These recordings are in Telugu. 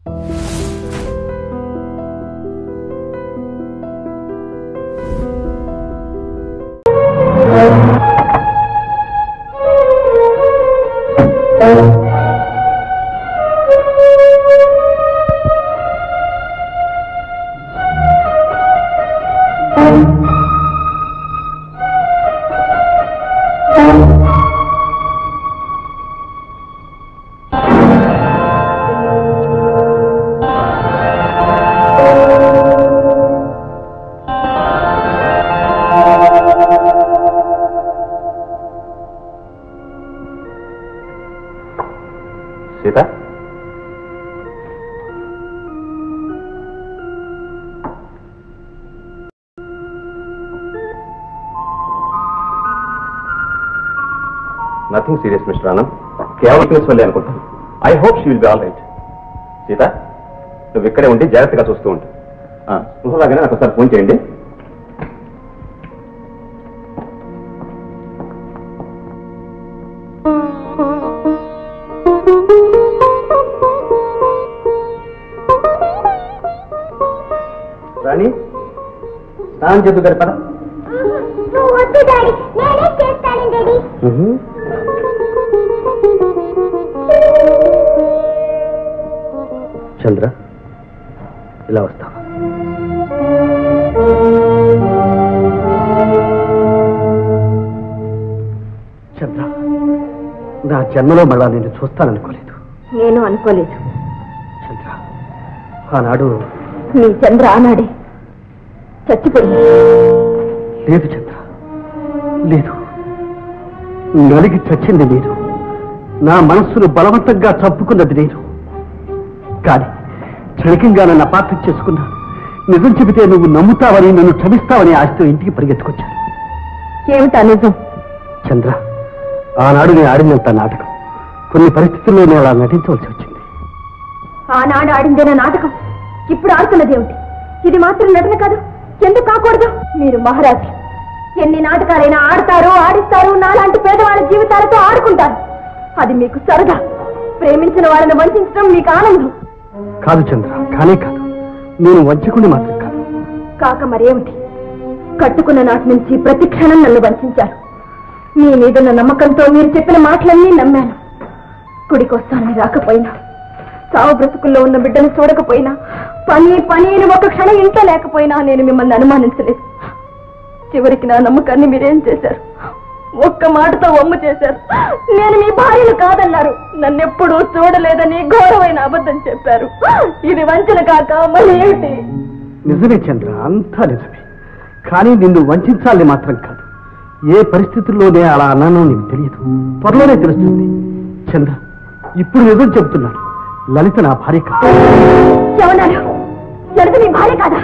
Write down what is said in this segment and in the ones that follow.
Sita nothing serious Mister Anand కేవలం వీక్నెస్ వల్లే అనుకుంటాను I hope she will be all right Sita నువ్వు ఇక్కడే ఉండి జాగ్రత్తగా చూస్తూ ఉంటా స్పృహలాగానే నాకు ఒకసారి ఫోన్ చేయండి రాణి స్నానం చెప్పు గారి పద నువ్వు వద్దు డాడీ నేనే చేస్తాను డాడీ చంద్ర ఇలా వస్తావా చంద్ర నా జన్మలో మళ్ళా నేను చూస్తాననుకోలేదు నేను అనుకోలేదు చంద్ర ఆనాడు మీ చంద్ర ఆనాడే చచ్చిపోయింది లేదు చంద్ర లేదు నలిగి చచ్చింది నేను నా మనస్సును బలవంతంగా చంపుకున్నది నేను కానీ క్షణికంగా నన్ను అపార్థం చేసుకున్నా నిజం చెబితే నువ్వు నమ్ముతావని నన్ను క్షమిస్తావని ఆశతో ఇంటికి పరిగెత్తుకొచ్చాను ఏమిటా నిజం చంద్ర ఆనాడు నేను ఆడినంత నాటకం కొన్ని పరిస్థితుల్లో నేను అలా నటించవలసి వచ్చింది ఆనాడు ఆడిందేనా నాటకం ఇప్పుడు ఆడుతున్నది ఏమిటి ఇది మాత్రం నటన కాదు ఎందుకు కాకూడదు మీరు మహారాజు ఎన్ని నాటకాలైనా ఆడతారు ఆడిస్తారు నాలాంటి పేదవాళ్ళ జీవితాలతో ఆడుకుంటారు అది మీకు సరదా ప్రేమించిన వాళ్ళని వంచడం మీకు ఆనందం కాదు చంద్ర కానే కాదు నేను వంచకుని మాత్రం కాదు కాక మరేమిటి కట్టుకున్న నాటి నుంచి ప్రతి క్షణం నన్ను వంచారు మీ మీదున్న నమ్మకంతో మీరు చెప్పిన మాటలన్నీ నమ్మాను గుడికొస్తానని రాకపోయినా సావు బ్రతుకుల్లో ఉన్న బిడ్డను చూడకపోయినా పని పని అని ఒక క్షణం ఇంట్లో లేకపోయినా నేను మిమ్మల్ని అనుమానించలేదు చివరికి నా నమ్మకాన్ని మీరేం చేశారు ఒక్క మాటతో వమ్ము చేశారు నేను మీ భార్యను కాదన్నారు నన్నెప్పుడూ చూడలేదని ఘోరమైన అబద్ధం చెప్పారు ఇది వంచన కాక మళ్ళీ ఏమిటి నిజమే చంద్ర అంతా నిజమే కానీ నిన్ను వంచాలని మాత్రం కాదు ఏ పరిస్థితుల్లోనే అలా అన్నానో నీకు తెలియదు త్వరలోనే తెలుస్తుంది చంద్ర ఇప్పుడు నిజం చెబుతున్నాను లలిత నా భార్య కాదు ఏమన్నారు జరగ మీ భార్య కాదా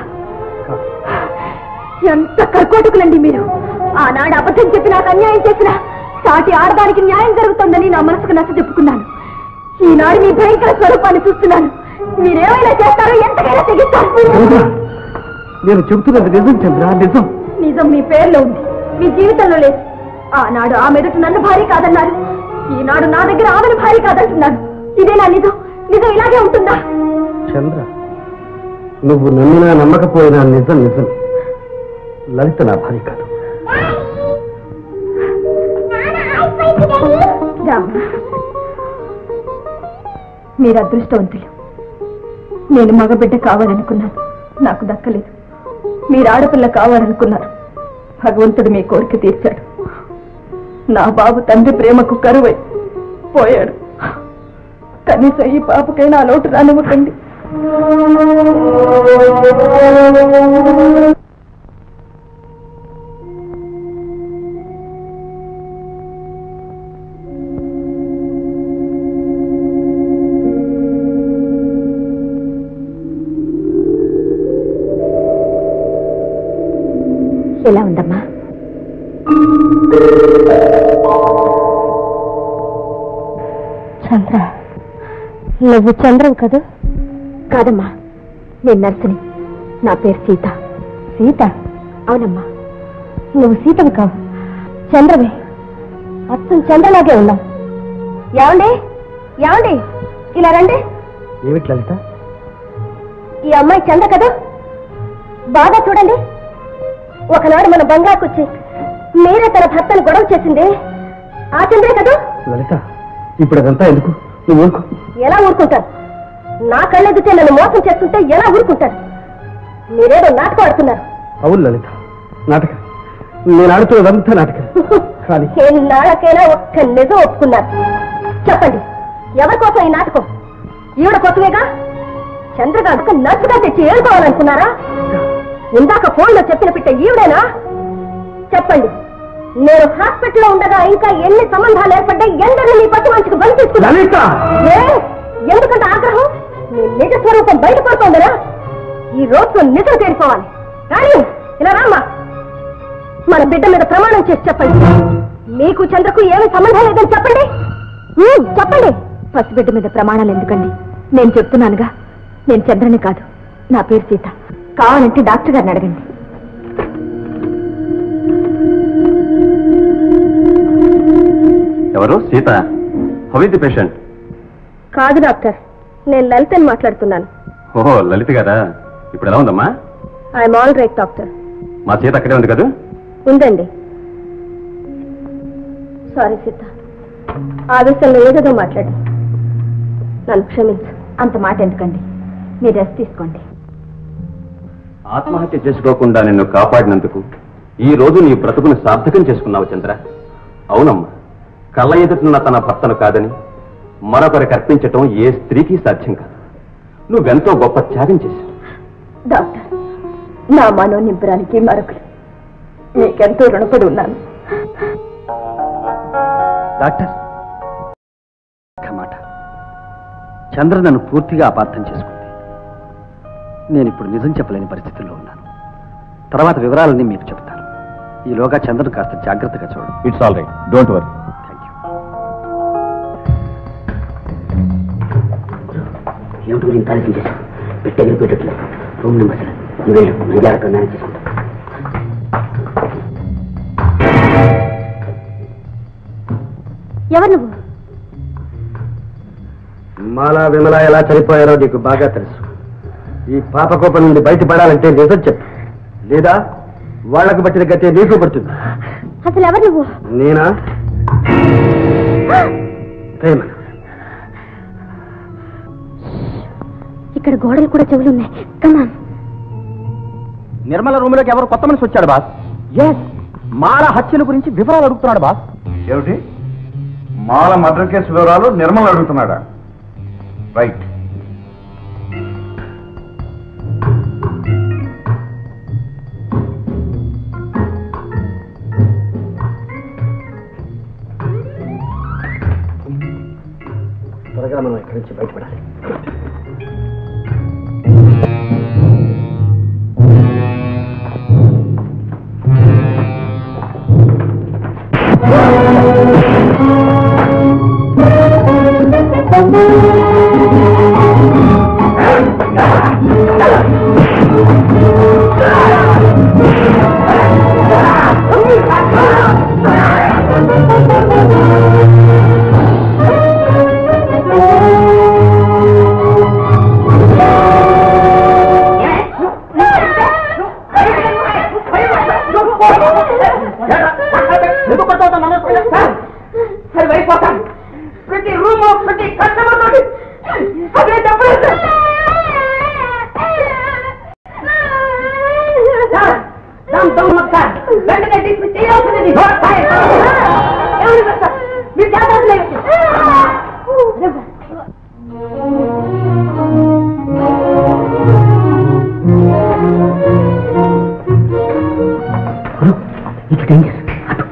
ఎంత కర్కోటకులండి మీరు ఆనాడు అబద్ధం చెప్పి నాకు అన్యాయం చేసిన సాటి ఆడదానికి న్యాయం జరుగుతుందని నా మనసుకు నచ్చ చెప్పుకున్నాను ఈనాడు మీ భయంకర స్వరూపాన్ని చూస్తున్నాను మీరేమైనా చేస్తారో ఎంతకైనా తెగిస్తారు చంద్ర నేను చెబుతున్నది నిజం చంద్ర నిజం నిజం మీ పేర్లో ఉంది మీ జీవితంలో లేదు ఆనాడు ఆ మెదటి నన్ను భార్య కాదన్నారు ఈనాడు నా దగ్గర ఆమెను భార్య కాదంటున్నాను ఇదేనా నిజం నిజం ఇలాగే ఉంటుందా చంద్ర నువ్వు నమ్మినా నమ్మకపోయినా నిజం నిజం లలిత నా భార్య కాదు రామ మీరు అదృష్టవంతులు నేను మగబిడ్డ కావాలనుకున్నాను నాకు దక్కలేదు మీరు ఆడపిల్ల కావాలనుకున్నారు భగవంతుడు మీ కోరిక తీర్చాడు నా బాబు తండ్రి ప్రేమకు కరువై పోయాడు కనీసం ఈ పాపకైనా ఆ లోటు రానివ్వకండి ఎలా ఉందమ్మా చంద్ర నువ్వు చంద్రం కదా కాదమ్మా నేను నర్సుని నా పేరు సీత సీత అవునమ్మా నువ్వు సీతవి కావు చంద్రవే అచ్చం చంద్రలాగే ఉన్నావు ఏమండి ఏమండి ఇలా రండి ఏమిటి లలిత ఈ అమ్మాయి చంద కదా బాగా చూడండి ఒకనాడు మన బంగాకుచ్చి మీరే తన భర్తను గొడవ చేసింది ఆ చంద్రే కదా లలిత ఇప్పుడు అదంతా ఎందుకు నువ్వు ఊరుకో ఎలా ఊరుకుంటారు నా కళ్ళెదితే నన్ను మోసం చేస్తుంటే ఎలా ఊరుకుంటారు మీరేదో నాటకం ఆడుతున్నారు అవును లలిత నాటకం నేను ఆడుతున్నదంతా నాటకం కానీ నాళ్ళకైనా ఒక్క నిజం ఒప్పుకున్నారు చెప్పండి ఎవరి కోసం ఈ నాటకం ఈవిడ కోసమేగా చంద్రకాంతకు నర్సుగా తెచ్చి ఏడుకోవాలనుకున్నారా ఇందాక ఫోన్లో చెప్పిన పిట్ట ఈవిడేనా చెప్పండి నేను హాస్పిటల్లో ఉండగా ఇంకా ఎన్ని సంబంధాలు ఏర్పడ్డాయి ఎందరిని మీ పట్టు మంచుకు బలి తీసుకున్నా లలిత ఏ? ఎందుకంత ఆగ్రహం నీ నిజ స్వరూపం బయటపడుతోందరా ఈ రోజు నిజం తేలిపోవాలి కానీ ఇలా రామ్మా మన బిడ్డ మీద ప్రమాణం చేసి చెప్పండి మీకు చంద్రకు ఏమి సంబంధం లేదని చెప్పండి ఉమ్, చెప్పండి పసిబిడ్డ మీద ప్రమాణాలు ఎందుకండి నేను చెప్తున్నానుగా నేను చంద్రని కాదు నా పేరు సీత కావాలంటే డాక్టర్ గారిని అడగండి ఎవరు సీత హౌ పేషెంట్ కాదు డాక్టర్ నేను లలితని మాట్లాడుతున్నాను ఓహో లలిత గారా ఇప్పుడు ఎలా ఉందమ్మా ఐఎమ్ ఆల్ రైట్ డాక్టర్ మా సీత అక్కడే ఉంది కదా ఉందండి సారీ సీత ఆవేశంలో ఏదేదో మాట్లాడి నన్ను క్షమించు అంత మాట ఎందుకండి మీరు రెస్ట్ తీసుకోండి ఆత్మహత్య చేసుకోకుండా నిన్ను కాపాడినందుకు ఈ రోజు నీ బ్రతుకుని సార్థకం చేసుకున్నావు చంద్ర అవునమ్మా కళ్ళ ఎదుటిన్న తన భర్తను కాదని మరొకరికి అర్పించటం ఏ స్త్రీకి సాధ్యం కాదు నువ్వెంతో గొప్ప త్యాగం చేశావు డాక్టర్ నా మనో నింపడానికి మరొకరు మీకెంతో రుణపడి ఉన్నాను డాక్టర్ ఒక్క మాట చంద్ర నన్ను పూర్తిగా అపార్థం చేసుకుంది నేను ఇప్పుడు నిజం చెప్పలేని పరిస్థితుల్లో ఉన్నాను తర్వాత వివరాలన్నీ మీకు చెప్తాను ఈలోగా చంద్రను కాస్త జాగ్రత్తగా చూడండి it's all right don't worry thank you ఏమిటి గురించి ఆలోచన చేశావు పెట్టి ఎగిరిపోయేటట్లు రూమ్ నెంబర్ సెవెన్ నువ్వు వెళ్ళు నేను జాగ్రత్తగా మేనేజ్ చేసుకుంటా ఎవరు నువ్వు మాలా విమల ఎలా చనిపోయారో నీకు బాగా తెలుసు ఈ పాపకోపం నుండి బయటపడాలంటే నిజం చెప్పు లేదా వాళ్లకు పట్టిన గతే నీకు పడుతుంది అసలు ఎవరు నువ్వు నేనా ప్రేమ ఇక్కడ గోడలు కూడా చెవులున్నాయి కమాన్ నిర్మల రూమ్ లోకి ఎవరు కొత్త మనిషి వచ్చాడు బాస్ ఎస్ మాల హత్యల గురించి వివరాలు అడుగుతున్నాడు బాస్ ఏమిటి మాల మర్డర్ కేసు వివరాలు నిర్మల్ అడుగుతున్నాడా రైట్ త్వరగా మనం ఇక్కడి నుంచి బయటపడాలి ఇటు డేంజర్ అటు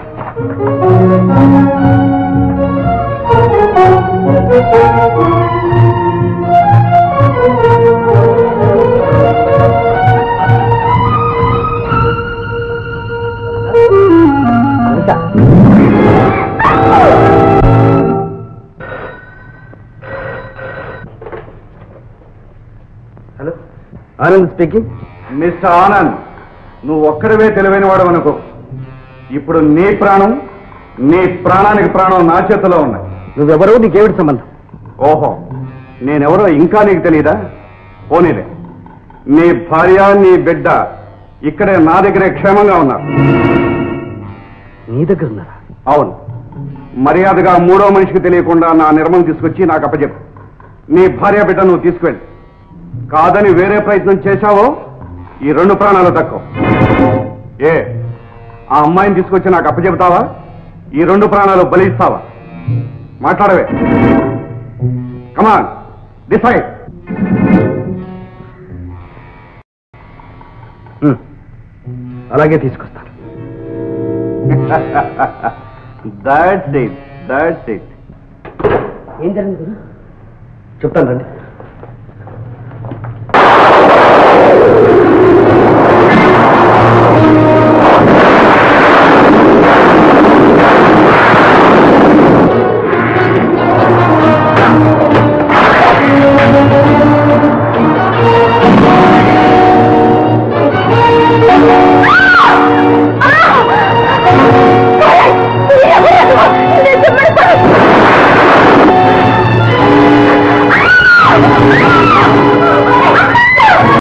hello Anand speaking Mister Anand నువ్వు ఒక్కడివే తెలివైన వాడు అనుకో ఇప్పుడు నీ ప్రాణం నీ ప్రాణానికి ప్రాణం నా చేతిలో ఉన్నాయి నువ్వెవరో నీకేమిటి సంబంధం ఓహో నేనెవరో ఇంకా నీకు తెలియదా పోనీలే నీ భార్య నీ బిడ్డ ఇక్కడే నా దగ్గరే క్షేమంగా ఉన్నారు నీ దగ్గర ఉన్నారా అవును మర్యాదగా మూడో మనిషికి తెలియకుండా నా నిర్మం తీసుకొచ్చి నాకు అప్పచెప్పు నీ భార్య బిడ్డ నువ్వు తీసుకెళ్ళి కాదని వేరే ప్రయత్నం చేశావో ఈ రెండు ప్రాణాలు తక్కువ ఏ ఆ అమ్మాయిని తీసుకొచ్చి నాకు అప్పచెప్తావా ఈ రెండు ప్రాణాలు బలిస్తావా మాట్లాడవే కమాన్ డిసైడ్ ఉమ్. అలాగే తీసుకొస్తాను దట్స్ ఇట్ దట్స్ ఇట్ ఏం జరిగింది గురు చెప్తాను రండి